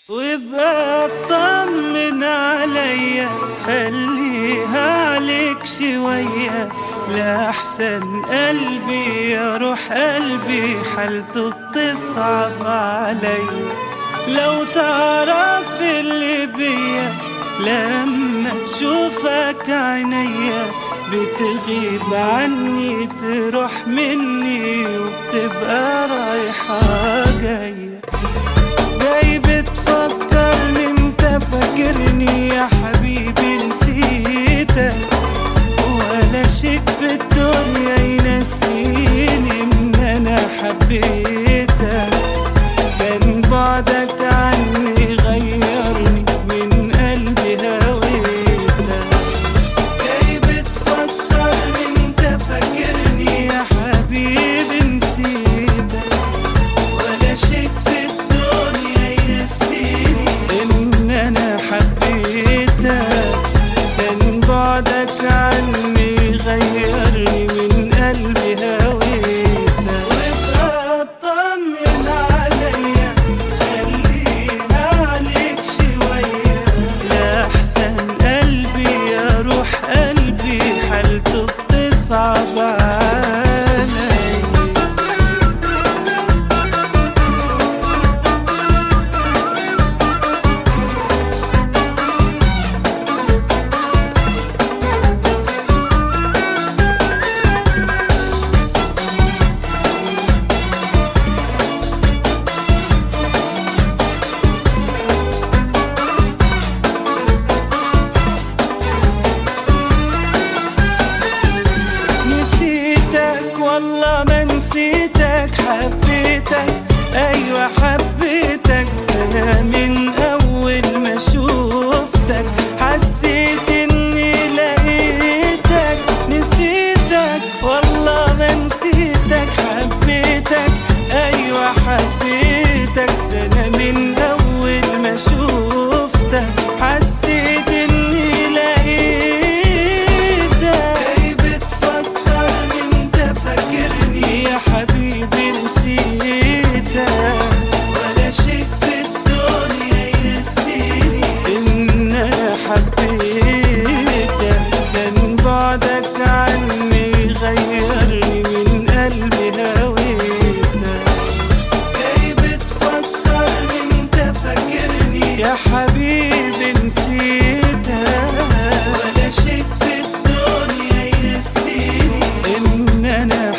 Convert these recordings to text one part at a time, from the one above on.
وابقى اطمن عليا خليها عليك شوية لأحسن قلبي يا روح قلبي حالته بتصعب عليا لو تعرف اللي بيا لما تشوفك عينيا بتغيب عني تروح مني وبتبقى رايحة جاية جاي بتفكرني انت فاكرني يا حبيبي نسيتك ولا شيء في الدنيا ينسيني ان انا حبيتك كان بعدك عني غيرني من قلبي هويتك جاي بتفكرني انت فاكرني يا حبيبي نسيتك ولا شيء في الدنيا ينسيني ان انا حبيتك كان بعدك عني غيرني من قلبي هويتك وابقى اطمن عليا خليها عليك شوية لأحسن قلبي يا روح قلبي حالته بتصعب عليا نسيتك والله ما نسيتك حبيتك ايوه حبيتك انا من اول ما شوفتك حسيت اني لقيتك نسيتك والله ما نسيتك حبيتك ايوه حبيتك ده انا من اول ما شوفتك حسيت اني لقيتك جاي بتفكرني انت فاكرني يا حبيبي نسيتك ولا شيء في الدنيا ينسيني ان انا حبيتك كان بعدك عني غيرني من قلبي هويتك جاي بتفكرني انت فاكرني يا حبيبي نسيتك ولا شيء في الدنيا ينسيني ان انا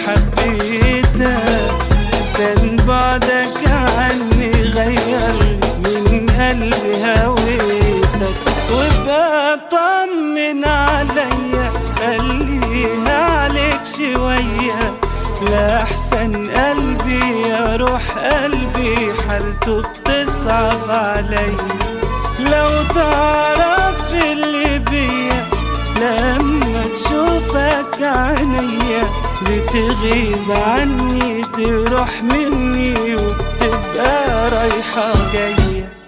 حبيتك كان بعدك عني غيرني من قلبي هويتك وابقى طمن عليا خليها عليك شوية لأحسن قلبي يا روح قلبي حالته بتصعب عليا لو تعرف اللي بيا لما تشوفك عينيا بتغيب عني تروح مني وبتبقى رايحة جاية